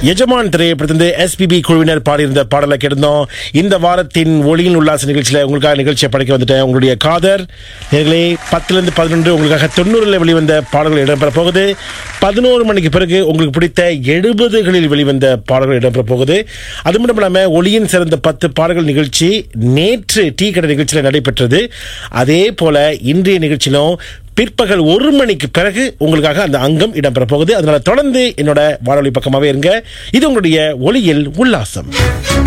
எஜமான் திரையப்படத்திலிருந்து எஸ்பிபி குழுவினர் பாடியிருந்த பாடலை கேட்டிருந்தோம் இந்த வாரத்தின் ஒளியின் உல்லாச நிகழ்ச்சியில உங்களுக்காக நிகழ்ச்சியை படைக்க வந்துட்டேன் உங்களுடைய காதர் நேர்களே பத்துல இருந்து பதினொன்று உங்களுக்காக தொண்ணூறுல வெளிவந்த பாடல்கள் இடம்பெற போகுது பதினோரு மணிக்கு பிறகு உங்களுக்கு பிடித்த எழுபதுகளில் வெளிவந்த பாடல்கள் இடம்பெற போகுது அது மட்டும் இல்லாம ஒளியின் சிறந்த பத்து பாடல்கள் நிகழ்ச்சி நேற்று டீ கடை நிகழ்ச்சியில் நடைபெற்றது அதே போல இன்றைய நிகழ்ச்சியிலும் பிற்பகல் ஒரு மணிக்கு பிறகு உங்களுக்காக அந்த அங்கம் இடம்பெற போகுது அதனால தொடர்ந்து என்னோட வானொலி பக்கமாவே இருங்க இது உங்களுடைய ஒளியில் உல்லாசம்